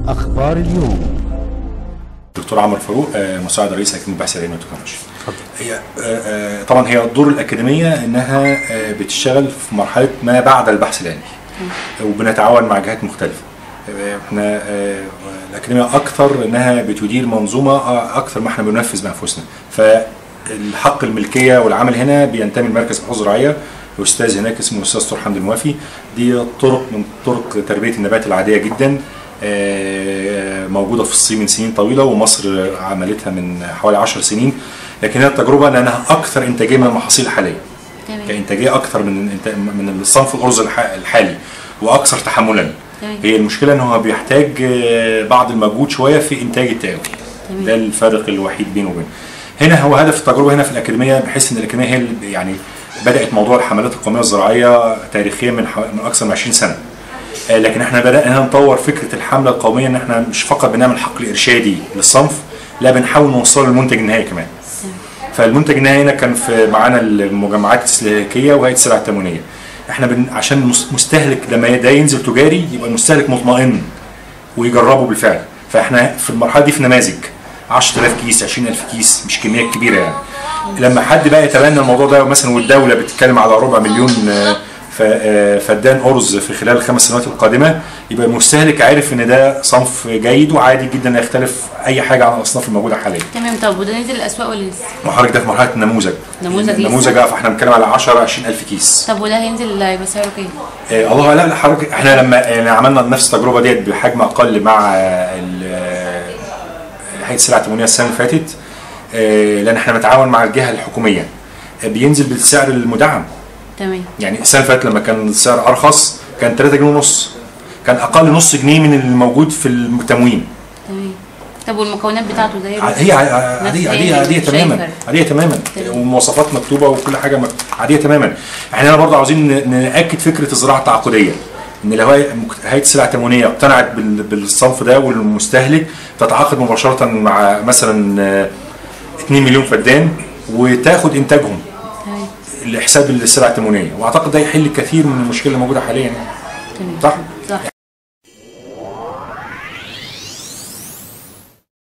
أخبار اليوم دكتور عمرو فاروق آه، مساعد رئيس اكاديميه البحث العلمي والتكنولوجيا. هي آه، آه، طبعا هي دور الاكاديميه انها آه، بتشتغل في مرحله ما بعد البحث العلمي وبنتعاون مع جهات مختلفه. آه، احنا آه، الاكاديميه اكثر انها بتدير منظومه آه، اكثر ما احنا بننفذ بانفسنا. فالحق الملكيه والعمل هنا بينتمي لمركز البحوث الزراعيه الاستاذ هناك اسمه الاستاذ طور حمد الموافي دي طرق من طرق تربيه النبات العاديه جدا آه، موجوده في الصين من سنين طويله ومصر عملتها من حوالي 10 سنين لكن هي التجربه لانها اكثر انتاجيه من المحاصيل الحاليه تمام كانتاجيه اكثر من إنت- من الصنف الارز الح- الحالي واكثر تحملا تمام. هي المشكله ان هو بيحتاج آه، بعض المجهود شويه في انتاج التقاوي تمام. ده الفارق الوحيد بينه وبين هنا هو هدف التجربه هنا في الاكاديميه بحيث ان الاكاديميه هي اللي يعني بدات موضوع الحملات القوميه الزراعيه تاريخيا من حو- من اكثر من 20 سنه آه، لكن احنا بدانا نطور فكره الحمله القوميه ان احنا مش فقط بنعمل حقل ارشادي للصنف لا بنحاول نوصله للمنتج النهائي كمان فالمنتج النهائي هنا كان في معانا المجمعات الاستهلاكيه وهيئه السلع التموينيه احنا بن عشان مس- مستهلك لما ده ينزل تجاري يبقى المستهلك مطمئن ويجربه بالفعل فاحنا في المرحله دي في نماذج 10000 كيس 20000 كيس مش كميات كبيره يعني لما حد بقى يتبنى الموضوع ده مثلا والدوله بتتكلم على ربع مليون آه، ف- آه، فدان ارز في خلال الخمس سنوات القادمه يبقى المستهلك عارف ان ده صنف جيد وعادي جدا يختلف اي حاجه عن الاصناف الموجوده حاليا تمام طب وده نزل الاسواق ولا لسه؟ وحضرتك ده في مرحله النموذج نموذج لسه؟ نموذج اه فاحنا بنتكلم على 10 20000 كيس طب وده هينزل هيبقى سعره كام؟ آه الله لا لا حضرتك احنا لما يعني عملنا نفس التجربه ديت بحجم اقل مع آه، ال- آه، هيئه السلع التموينيه السنه اللي فاتت آه، لان احنا بنتعاون مع الجهه الحكوميه آه، بينزل بالسعر المدعم تمام يعني السنه اللي فاتت لما كان السعر ارخص كان 3 جنيه ونص كان اقل نص جنيه من الموجود في التموين تمام طب والمكونات بتاعته زي ع- هي ع- عاديه عاديه عاديه مش أي تماما فرق. عاديه تماما تمام. ومواصفات مكتوبه وكل حاجه مك- عاديه تماما احنا هنا برضه عاوزين ن- ناكد فكره الزراعه التعاقديه ان لو هي- هيئه السلع التموينيه اقتنعت بال- بالصنف ده والمستهلك تتعاقد مباشره مع مثلا آه، 2 مليون فدان وتاخد انتاجهم تمام لحساب السلع التموينيه واعتقد ده يحل كثير من المشكله الموجوده حاليا يعني. تمام صح؟ صح